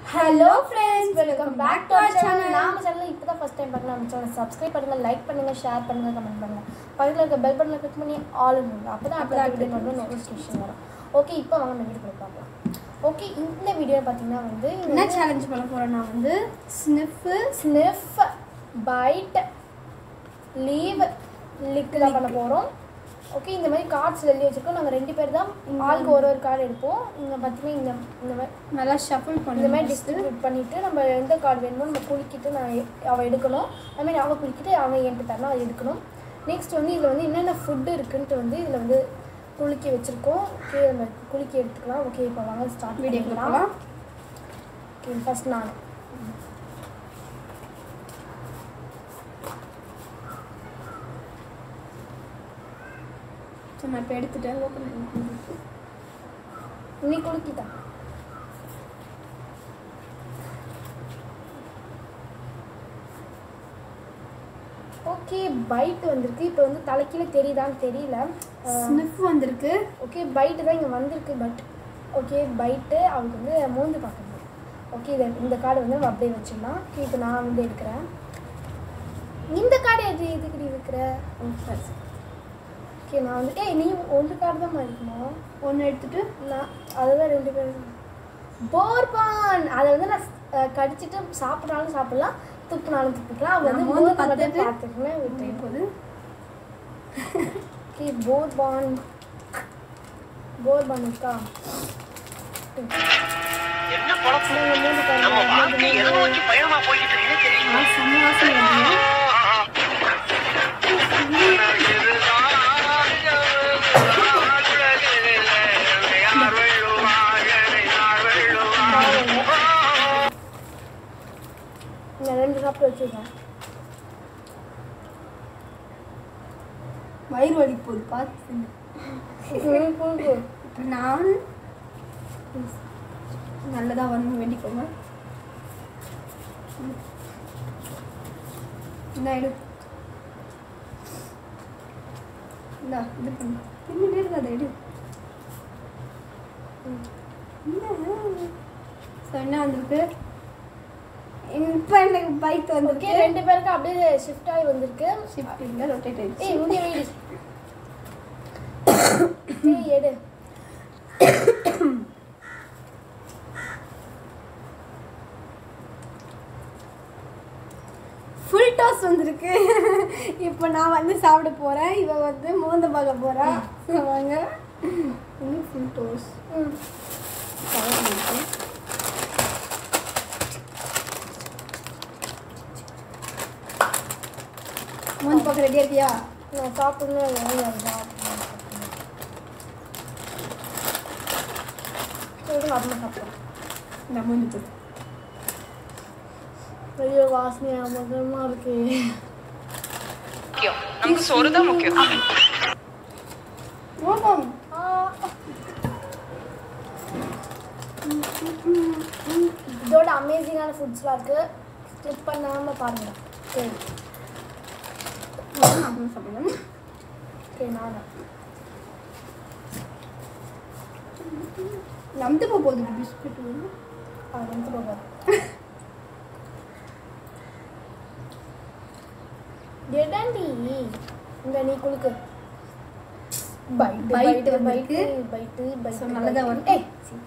Hello friends welcome back to our channel நாம channel இப்போ தான் ஃபஸ்ட் டைம் பார்க்கலாம் நம்ம சேனல் சப்ஸ்கிரைப் பண்ணுங்க லைக் பண்ணுங்க ஷேர் பண்ணுங்க கமெண்ட் பண்ணுங்க பக்கத்தில் இருக்க பெல் பட்டனை கிளிக் பண்ணி ஆல் பண்ணுங்க அப்போ தான் அப்போ வீடியோ பண்ணணும் நோட்டிஃபிகேஷன் வரும் ஓகே இப்போ வாங்க நம்ம வீடியோ பார்க்கலாம் ஓகே இந்த வீடியோ பார்த்தீங்கன்னா வந்து என்ன சேலஞ்ச் பண்ண போறேன்னா வந்து sniff sniff bite leave lick தான் பண்ண போகிறோம் ஓகே இந்த மாதிரி கார்ட்ஸ் எழுதி வச்சிருக்கோம் நாங்கள் ரெண்டு பேர் தான் ஆளுக்கு ஒரு ஒரு கார்டு எடுப்போம் இங்கே பார்த்தீங்கன்னா இந்த இந்த மாதிரி நல்லா ஷஃபிள் இந்த பண்ணி மாதிரி டிஸ்ட்ரிபியூட் பண்ணிட்டு நம்ம எந்த கார்டு வேணுமோ நம்ம குலுக்கிட்டு நான் எ- அவள் எடுக்கணும் அது மாதிரி அவள் குலுக்கிட்டு அவன் என்கிட்ட தரணும் அதை எடுக்கணும் நெக்ஸ்ட் வந்து இதில் வந்து என்னென்ன ஃபுட்டு இருக்குன்ட்டு வந்து இதில் வந்து குலுக்கி வச்சுருக்கோம் ஓகே நம்ம குலுக்கி எடுத்துக்கலாம் ஓகே இப்போ வாங்க ஸ்டார்ட் வீடியோ பண்ணிக்கலாம் போகலாம் ஓகே ஃபஸ்ட் நான் ஸோ நான் இப்போ எடுத்துட்டேன் ஓப்பன் பண்ணி நீ குலுக்கிட்டா ஓகே பைட் வந்திருக்கு இப்போ வந்து தலைக்கீழ தெரியுதான்னு தெரியல அஹ், ஸ்னிஃப் வந்திருக்கு ஓகே பைட்டு தான் இங்கே வந்திருக்கு பட் ஓகே பைட்டு அவனுக்கு வந்து மூந்து பார்க்கணும் ஓகே இதை இந்த கார்டு வந்து நம்ம அப்படியே வச்சிடலாம் ஓகே இப்போ நான் வந்து எடுக்கிறேன் இந்த கார்டு எது எதுக்கு இருக்கிற ஓகே நான் வந்து ஏய் நீ ஒன்று கார்டு தான் இருக்கணும் ஒன்று எடுத்துட்டு நான் அதுதான் ரெண்டு பேரும் போர்பான் அதை வந்து நான் அஹ், கடிச்சிட்டு சாப்பிட்றாலும் சாப்பிடலாம் துப்புனாலும் துப்பிக்கலாம் அவள் வந்து நம்ம வந்து போர் மட்டும் பார்த்துட்டு பார்த்துக்கணும் விட்டுறேன் போது ஓகே போர்பான் போர்பான் இருக்கா என்ன குழப்பம் நாங்கள் மூணு நம்ம வாழ்க்கை எதை கார்டு நோக்கி பயணமா போய்கிட்டு இருக்குன்னு தெரியுமா ஆ, செம்ம வாசனை வருது நான் ரெண்டு சாப்பிட்டு வச்சுருக்கேன் வயிறு வலி போகுது பார்த்து இப்போ நான் நல்லதாக வரணும் வேண்டிக்கோங்க ம். இந்தா எடு இந்தா இது பண்ணு பின்னாடி இருக்காது எடு ஸோ என்ன வந்திருக்கு இப்போ எனக்கு பைக் ஓகே வந்திருக்கு ரெண்டு பேருக்கு அப்படியே ஷிஃப்ட் ஆகி வந்திருக்கு ஷிஃப்ட் இல்லை ரொட்டேட் ஆயிடுச்சு ஏய் முடி வெயிடி ஏய் எடு ஃபுல் டாஸ் வந்திருக்கு இப்போ நான் வந்து சாப்பிட போகிறேன் இவ வந்து மோந்த பார்க்க போகிறா வாங்க இன்னும் ஃபுல் டோஸ் ம் மோந்து பார்க்க ரெடியாக இருக்கியா நான் சாப்பிடணும் சாப்பிடணும் அப்புறமா சாப்பிடுறேன் இந்த மோந்து போடு ஐயோ வாசனையா மகமா இருக்கு முக்கியம் நமக்கு சோறு தான் முக்கியம் ஓகம் ஆ, இதோட அமேசிங்கான ஃபுட்ஸ்லாம் இருக்கு ஸ்கிப் பண்ணாம பாருங்க சரி அப்புறம் சாப்பிடணும் சரி நானும் நம்பி போக போகுது பிஸ்கட் வந்து அது வந்து போகாது எடாண்டி இந்த நீ குளுக்கு பைட்டு Bite பைட்டு வந்திருக்கு. பைட்டு பைட்டு பைட்டு So, நல்லதா பைட்டு. வரும். ஏய்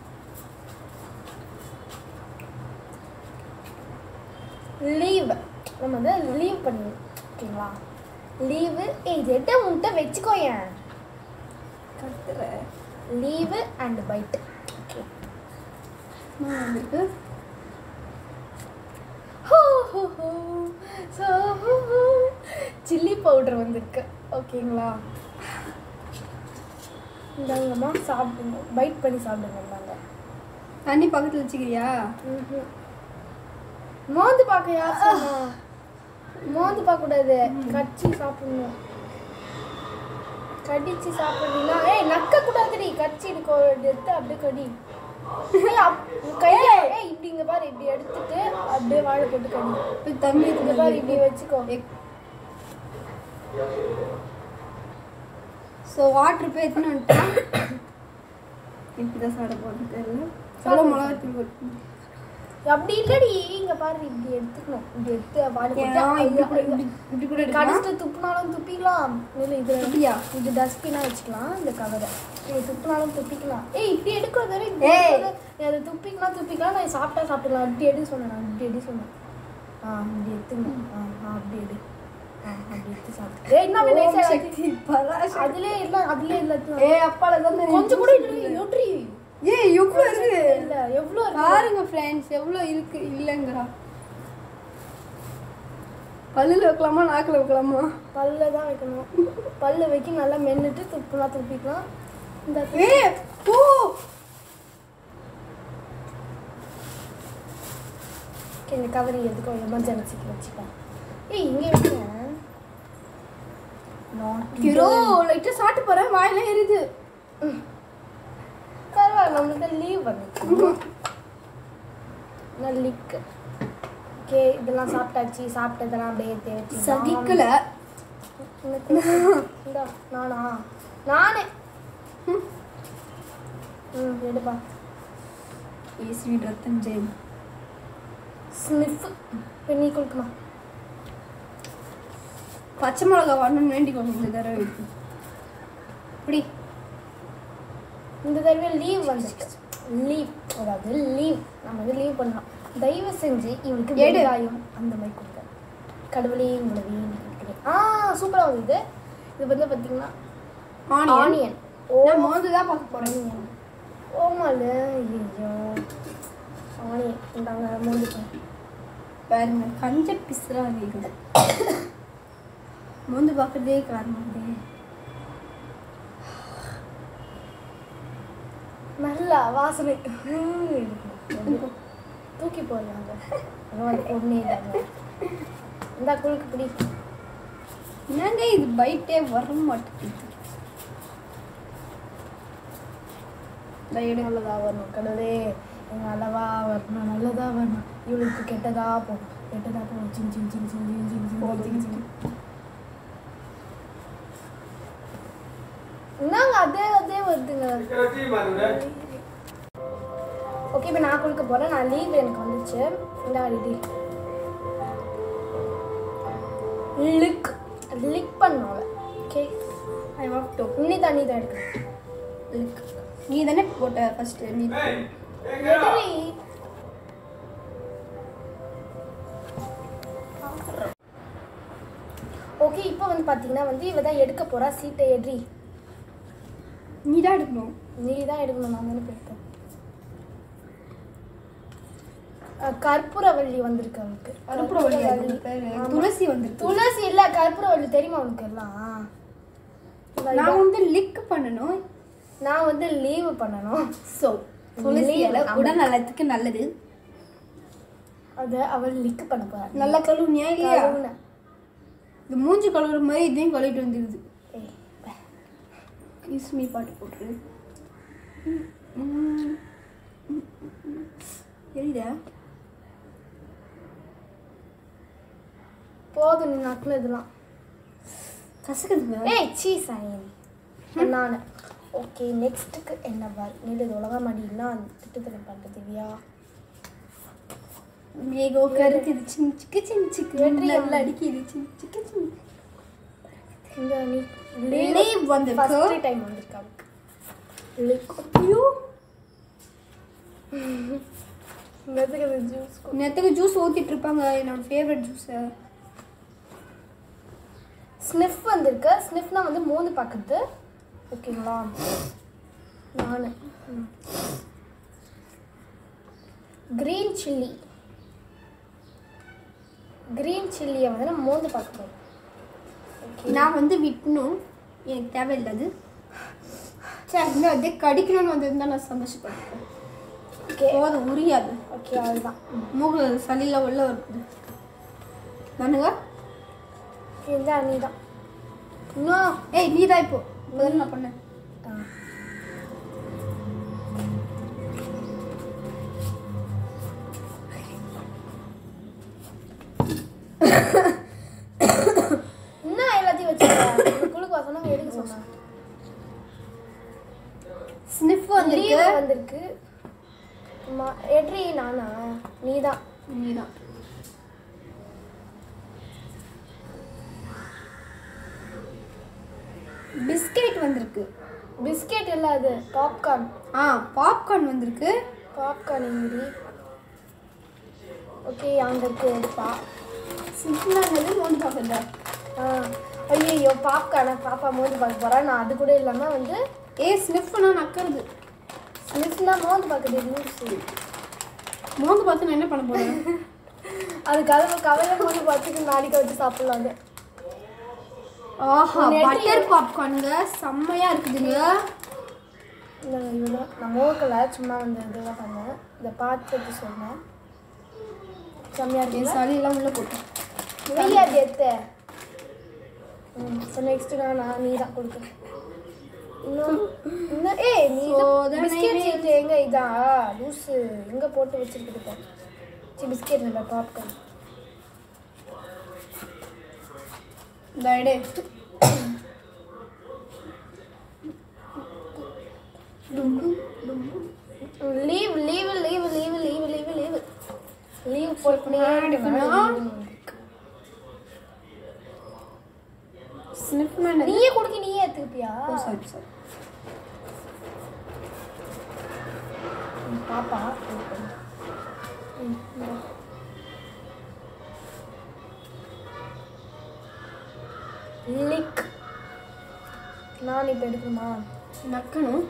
லீவ் நம்ம வந்து லீவ் பண்ணுவோம் ஓகேங்களா லீவு ஏய் எட்ட உன்கிட்ட வச்சுக்கோயேன் கத்துற லீவு அண்ட் பைட் ஓகே நான் வந்திருக்கு ஸோ சில்லி பவுடர் வந்திருக்கு ஓகேங்களா இந்தாங்கம்மா சாப்பிடுங்க பைட் பண்ணி சாப்பிடுங்க இந்தாங்க தண்ணி பக்கத்தில் வச்சுக்கிறியா ம்ஹும். மோந்து பார்க்க யார் சொன்னா மோந்து பார்க்கக்கூடாது கடிச்சு சாப்பிடணும் கடிச்சு சாப்பிடுறீங்களா ஏய் நக்க கூடாதுடி கடிச்சு எடுக்க எடுத்து அப்படியே கடி ஏய், அப்- கையை ஏய் இப்படி இங்க பாரு இப்படி எடுத்துட்டு அப்படியே வாழை போட்டு கடி போய் தண்ணி இங்க பாரு இப்படி வச்சுக்கோ ஸோ வாட்டர் போய் எத்தனை வந்துட்டான் இப்படி தான் சாப்பிட போகிறது தெரியல எவ்வளோ மிளகாத்தூள் போட்டு அப்படி இல்லடி இங்க பாரு இப்படி எடுத்துக்கணும் இப்படி எடுத்து வாடி ஏன்னா, இப்படி கூட இப்படி இப்படி கூட எடுக்கலாம் கடிச்சிட்டு துப்புனாலும் துப்பிக்கலாம் இல்லை இது அப்படியா? இது டஸ்ட்பினாக வச்சுக்கலாம் இந்த கவரை இது துப்புனாலும் துப்பிக்கலாம் ஏய் இப்படி எடுக்கிறது ஏய். இப்படி அதை துப்பிக்கலாம் துப்பிக்கலாம் நான் சாப்பிட்டா சாப்பிட்டுக்கலாம் இப்படி எடு சொன்னேன் நான் இப்படி எடு சொன்னேன் ஆ இப்படி எடுத்துங்க ஆ ஆ அப்படி எடு ஆ அப்படி எடுத்து சாப்பிட்டு ஏய் என்ன ஓம் பண்ணி சக்தி பராசக்தி. அதுலயே இல்லை அதுலயே இல்லை ஏய் அப்பால தான் கொஞ்சம் கூட இல்லை யோட்ரி ஏய் எவ்வளோ இருக்கு இல்ல எவ்வளோ இருக்கு பாருங்க ஃப்ரெண்ட்ஸ் எவ்வளோ இருக்கு இல்லைங்கிறா பல்லில் வைக்கலாமா நாக்கில் வைக்கலாமா பல்ல தான் வைக்கணும் பல்ல வைக்க நல்லா மென்னுட்டு துப்புலாம் துப்பிக்கலாம் இந்த ஏ ஓ Okay, இந்த கவரை எதுக்கும் எமர்ஜென்சிக்கு வச்சுக்கலாம் ஏய் இங்கே வைங்க ஹீரோ லைட்டாக சாப்பிட்டு போகிறேன் வாயில எரியுது பரவாயில்ல நம்மளுக்கு லீவ் வந்துச்சு லிக் ஓகே இதெல்லாம் சாப்பிட்டாச்சு சாப்பிட்டதெல்லாம் அப்படியே தேய்ச்சி சகிக்கல இந்தா நானா நானே ம் எடுப்பா ஏசி ரத்தம் ஜெயம் ஸ்னிஃப் இப்போ நீ கொடுக்குமா பச்சை மிளகா வரணும்னு வேண்டிக்கோங்க இந்த தடவை இருக்கு இப்படி இந்த தடவை லீவ் வந்துச்சு லீவ் அதாவது லீவ் நம்ம வந்து லீவ் பண்ணலாம் தயவு செஞ்சு இவனுக்கு எடு. வெங்காயம் அந்த மாதிரி கொடுக்க கடவுளே உங்களை வேண்டி கொடுக்குறேன் ஆ சூப்பராக வந்து இது இது வந்து பார்த்தீங்கன்னா ஆனியன் ஆனியன் நான் மோந்து தான் பார்க்க போகிறேன் ஆனியன் ஓமால ஐயோ ஆனியன் இந்தாங்க மூஞ்சி பாருங்க கஞ்ச பிசுறாதீங்க மோந்து பார்க்கறதே காரணம் நல்ல வாசனை ஹம், இருக்கும். தூக்கி போடலாங்க அது பொண்ணே தாங்க இந்தா குழுக்கு பிடி என்னங்க இது பைட்டே வர மாட்டேங்குது இந்த இடம் நல்லதா வரணும் கடவுளே எங்க நல்லவா வரணும் நல்லதா வரணும் இவளுக்கு கெட்டதா போகும் கெட்டதா போகும் சிங் சிங் சிங் சிங் சிங் சிங் சிங் சிங் சிங் என்னங்க அதே அதே வருதுங்க ஓகே இப்போ நான் கொடுக்க போகிறேன் நான் லீவ் எனக்கு வந்துச்சு இந்த இது லிக் லிக் பண்ணோம் ஓகே ஐ வாக் டு இன்னி தண்ணி தான் எடுக்கணும் நீ தானே போட்ட ஃபர்ஸ்ட் நீ எதிரி ஓகே இப்போ வந்து பார்த்தீங்கன்னா வந்து இவ தான் எடுக்க போறா சீட்டை எட்ரி நீ தான் எடுக்கணும் நீ தான் எடுக்கணும் நான் தானே போயிருக்கேன் கற்பூரவள்ளி வந்திருக்கு அவனுக்கு கருப்புரவள்ளி அது பேரு ஆமா. துளசி வந்துருக்கு துளசி இல்ல கற்பூரவள்ளி தெரியுமா உனக்கு எல்லாம் இந்த நான் இதான். வந்து லிக் பண்ணணும் நான் வந்து லீவு பண்ணணும் ஸோ துளசி Leave இலை நம்ம- உடல் நலத்துக்கு நல்லது அதை அவள் லிக் பண்ண போறா நல்லா கழுவுனியா இல்லையா கழுவுன. இது மூஞ்சி கழுவுற மாதிரி இதையும் கழுவிட்டு வந்துருது ஏய், பே. கிஸ்மி பாட்டு போட்டுரு எரியுதா போதும் நீ நக்குனதுலாம் கசக்குதுங்க ஏய் சீ சாயன் நான் ஓகே நெக்ஸ்ட்டுக்கு என்ன பார் நீடு உலக மாடினா திட்டத்தில் பண்ணுறது திவ்யா மேகோ கருக்குது சின் சிக்கு சின் சிக்கு வெற்றி நல்லா அடிக்குது சின் சிக்கு சின் இந்த நீ Leave வந்திருக்கு. ஃபர்ஸ்ட் டைம் வந்திருக்கா லிக் ஐயோ மெதுக்கு ஜூஸ் நேற்றுக்கு ஜூஸ் ஊற்றிட்டு இருப்பாங்க என்னோட ஃபேவரட் ஜூஸை ஸ்னிஃப் வந்திருக்கு ஸ்னிஃப்னா வந்து மூணு பக்கத்து ஓகேங்களா நான் க்ரீன் சில்லி க்ரீன் சில்லியை வந்து நம்ம மோந்து பார்க்க போகிறோம் ஓகே நான் வந்து விட்டணும் எனக்கு தேவையில்லை அது சரி இன்னும் அதே கடிக்கணும்னு வந்திருந்தா நான் சந்தோஷப்பட்டேன் ஓகே போதும் உரியாது ஓகே அதுதான் மூக்கில் சளியில் உள்ள வருது நானுங்க இந்த நீ தான் இன்னும் ஏய் நீ தான் இப்போ இப்போதான் நான் பண்ணேன் ஆ. என்ன எல்லாத்தையும் வச்சிருக்க குழுக்கு சொன்னாங்க எடுக்க சொன்னாங்க ஸ்னிஃப் லீவு வந்திருக்கு வந்திருக்கு மா- எட்ரி நானா நீ தான் நீதான் பிஸ்கெட் வந்திருக்கு பிஸ்கெட் இல்லை அது பாப்கார்ன் ஆ பாப்கார்ன் வந்திருக்கு பாப்கார்ன் எங்கடி ஓகே அங்கே இருக்கு எடுப்பா சிம்பிளானது மோந்து பார்க்கல ஆ ஐயோ பாப்கார்னை பாப்பா மோந்து பார்க்க போகிறா நான் அது கூட இல்லாமல் வந்து ஏ ஸ்னிஃப்னா நக்கிறது ஸ்னிஃப்னா மோந்து பார்க்குது லூசு மோந்து பார்த்து நான் என்ன பண்ண போறேன் அது கதவை கவலை மோந்து பார்த்துட்டு நாளைக்கு வச்சு சாப்பிடலாம் அது ஆஹா உன்னை எடுத்து பட்டர் பாப்கார்னுங்க செம்மையா இருக்குதுங்க இந்த இதுதான் நான் மோக்கல சும்மா வந்து இதெல்லாம் பண்ணேன் இதை பார்த்துட்டு சொன்னேன் செம்மையாக என் இருக்குல்ல சளியெல்லாம் உள்ள போட்டேன் வெய்யா அது எத்த ம் ஸோ நெக்ஸ்ட் நான் நான் நீ தான் கொடுக்குறேன் இன்னும் இன்னும் ஏய் நீ சோதனை பிஸ்கெட் சீட்டு எங்க இதா லூஸு எங்க போட்டு வச்சிருக்குது சரி பிஸ்கெட் இல்லை பாப்கார்ன் இந்த எடு leave leave leave leave leave leave leave leave போட்டுனே எடுக்கணும். ஸ்னிஃப்னா என்னது நீயே கொடுக்க நீயே எடுத்துக்கிட்டியா ஓ சாரி சாரி ம், பாப்பா ம், இந்தா. லிக் நான் இப்போ எடுக்கணுமா நக்கணும்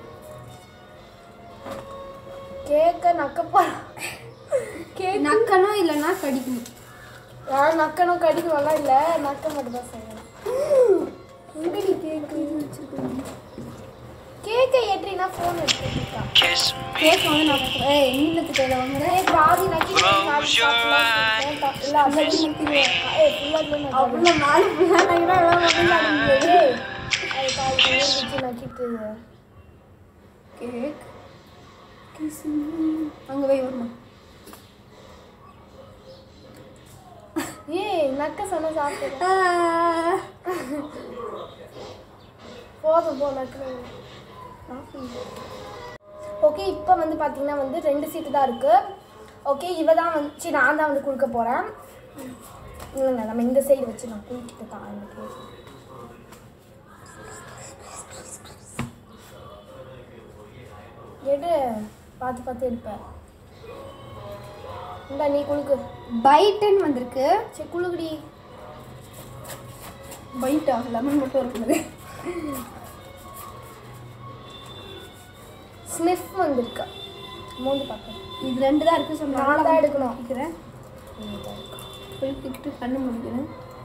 கேக்க நக்க போறா கேக் நக்கணும் இல்லைன்னா கடிக்கணும் நான் நக்கணும் கடிக்கணும்லாம் இல்லை நக்க மட்டும் தான் செய்யணும் எங்கடி கேக்கு கேக்கை ஏற்றினா ஃபோன் எடுத்துக்கிட்டா Kiss கேக் வந்து நான் ஏய் நீலத்து கையில் வாங்குறேன் ஏய் பாதி நக்கி பாதி சாப்பிடலாம். வேண்டாம். இல்ல, அப்படி நக்கிடுவேன். ஏய், full-ஆ இதுல நக்காத. அவ்வளோ நாலு பிள்ளைங்க ஏய், அது பாதி கையில வச்சு நக்கிட்டு. கேக் அங்கே போய் வரணும் ஏய், நக்க சொன்னா சாப்பிடுறேன். போதும் போ நக்குறேன். ஓகே இப்போ வந்து பார்த்தீங்கன்னா வந்து ரெண்டு சீட்டு தான் இருக்கு ஓகே இவ தான் வந்து சரி நான் தான் வந்து கொடுக்க போகிறேன் இல்லைங்க நம்ம இந்த சைடு வச்சு நான் குளிக்கிட்டு தான் எனக்கு எடு பார்த்து பார்த்து எடுப்பேன் இந்தா நீ குளுக்கு பைட்டன் வந்திருக்கு சரி குளுக்குடி பைட்டா லெமன் மட்டும் இருக்குது ஸ்னிஃப் வந்திருக்கு மூந்து பார்க்க இது ரெண்டு தான் இருக்கு ஸோ நான் தான் எடுக்கணும் வைக்கிறேன் குளிக்கிட்டு கண்ணு முடிக்கிறேன்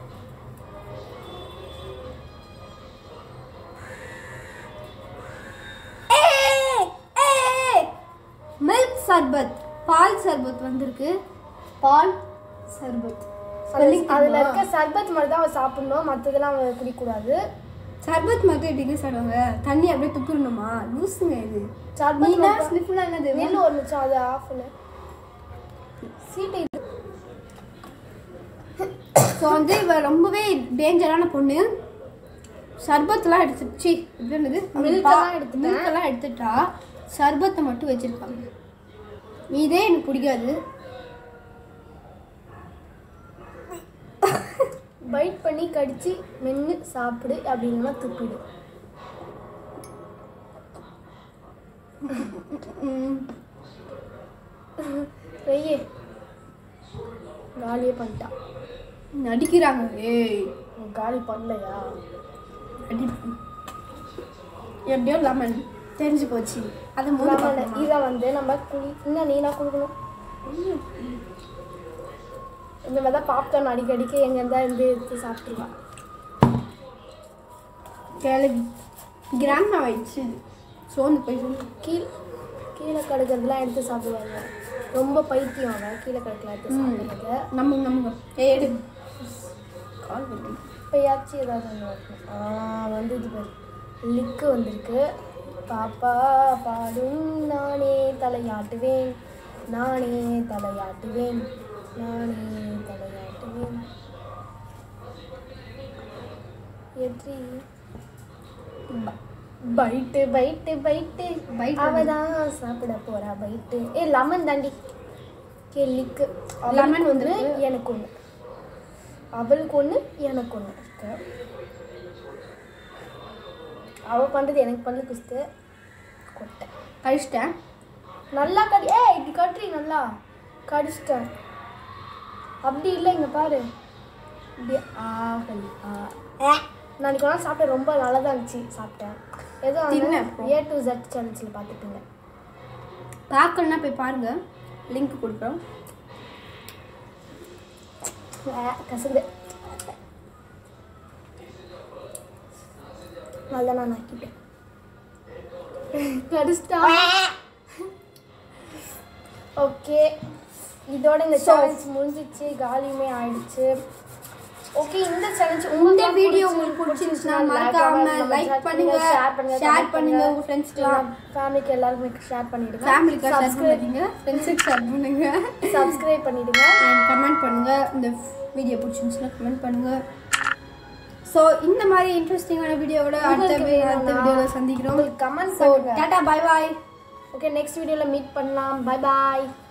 மில்க் சர்பத் பால் சர்பத் வந்திருக்கு பால் சர்பத் Spelling அதில் தெரியுமா? இருக்க சர்பத் மட்டும் தான் அவன் சாப்பிடணும் மற்றதெல்லாம் அவன் குடிக்கக்கூடாது சர்பத் மட்டும் எப்படிங்க சாப்பிடுவாங்க தண்ணி அப்படியே துப்பிடணுமா லூசுங்க இது சர்பத் நீனா மட்டும் ஸ்னிஃப்லாம் என்னது நெல் ஒரு நிமிஷம் அது ஆஃப் பண்ணு சீட்டு இது ஸோ வந்து இவ ரொம்பவே டேஞ்சரான பொண்ணு சர்பத்லாம் எடுத்துச்சு இது என்னது Milk எல்லாம் எடுத்துட்டேன். மில்க் எல்லாம் எடுத்துட்டா சர்பத்தை மட்டும் வச்சிருக்காங்க இதே எனக்கு பிடிக்காது பைட் பண்ணி கடிச்சு மென்று சாப்பிடு அப்படின்னா துப்பிடு ம், வெய்யே காலியே பண்ணிட்டான் நடிக்கிறாங்க ஏய் உன் காலி பண்ணலையா அடி எப்படியோ லெமன் தெரிஞ்சு போச்சு அதை மூணு லெமன் இதை வந்து நம்ம குளி இன்னும் நீனா கொடுக்கணும் இந்த மாதிரி தான் பாப்கார்ன் அடிக்கடிக்கு எங்கே இருந்தா இருந்து எடுத்து சாப்பிட்டுருவா கிளவி கிராண்ட் ஆயிடுச்சு சோர்ந்து போய் சொல்லு கீழ் கீழே கிடக்கிறதுலாம் எடுத்து சாப்பிடுவாங்க ரொம்ப பைத்தியம் அவன் கீழே கிடக்கலாம் எடுத்து சாப்பிடுறது நம்ம நம்ம ஏய் எடு கால் பண்ணி இப்போயாச்சும் ஏதாவது ஒன்று வரணும் ஆ வந்து இது பாரு லிக்கு வந்திருக்கு பாப்பா பாடும் நானே தலையாட்டுவேன் நானே தலையாட்டுவேன் நானே தலையாட்டுவேன் எட்ரி பைட்டு பைட்டு பைட்டு Bite அவ தான் சாப்பிட போறா பைட்டு ஏ லெமன் தாண்டி ஓகே லிக்கு Lemon அவளுக்கு ஒன்று வந்திருக்கு. எனக்கு ஒன்று அவளுக்கு ஒன்று எனக்கு ஒன்று இருக்கு அவள் பண்ணுறது எனக்கு பண்ணது குஸ்து கொட்டை கழிச்சிட்டேன் நல்லா கடி ஏ இப்படி கட்டுறி நல்லா கடிச்சிட்டேன் அப்படி இல்லை இங்கே பாரு இப்படி ஆகலி ஆ ஏ. நான் இன்னைக்கு ஒரு நாள் சாப்பிட்டேன் ரொம்ப நல்லா தான் இருந்துச்சு சாப்பிட்டேன் ஏதோ தின்னு அப்புறம். ஏ டு ஜெட் சேனல்ஸில் பார்த்துட்டுங்க பார்க்கலன்னா போய் பாருங்க லிங்க் கொடுக்குறோம் கசந்து நல்லா நான் நக்கிட்டேன் கடிச்சிட்டா ஓகே இதோட இந்த சேலஞ்ச் முடிஞ்சிச்சு காலியுமே ஆயிடுச்சு ஓகே இந்த சேலஞ்ச் இந்த வீடியோ உங்களுக்கு பிடிச்சிருந்துச்சுன்னா மறக்காம லைக் பண்ணுங்க ஷேர் பண்ணுங்க ஷேர் பண்ணுங்க உங்க ஃப்ரெண்ட்ஸ்க்குலாம் ஃபேமிலிக்கு எல்லாருமே ஷேர் பண்ணிடுங்க ஃபேமிலிக்கு ஷேர் Subscribe- பண்ணாதீங்க ஃப்ரெண்ட்ஸுக்கு ஷேர் பண்ணுங்க சப்ஸ்கிரைப் பண்ணிடுங்க அண்ட் கமெண்ட் பண்ணுங்க இந்த வீடியோ பிடிச்சிருந்துச்சுன்னா கமெண்ட் பண்ணுங்க ஸோ இந்த மாதிரி இன்ட்ரெஸ்டிங்கான வீடியோவோட அடுத்த உங்களுக்கு வி- அடுத்த வேணும்னா வீடியோவில் சந்திக்கிறோம் உங்களுக்கு கமெண்ட் ஸோ பண்ணுங்க டாடா பை பாய் ஓகே நெக்ஸ்ட் வீடியோவில் மீட் பண்ணலாம் பை பாய்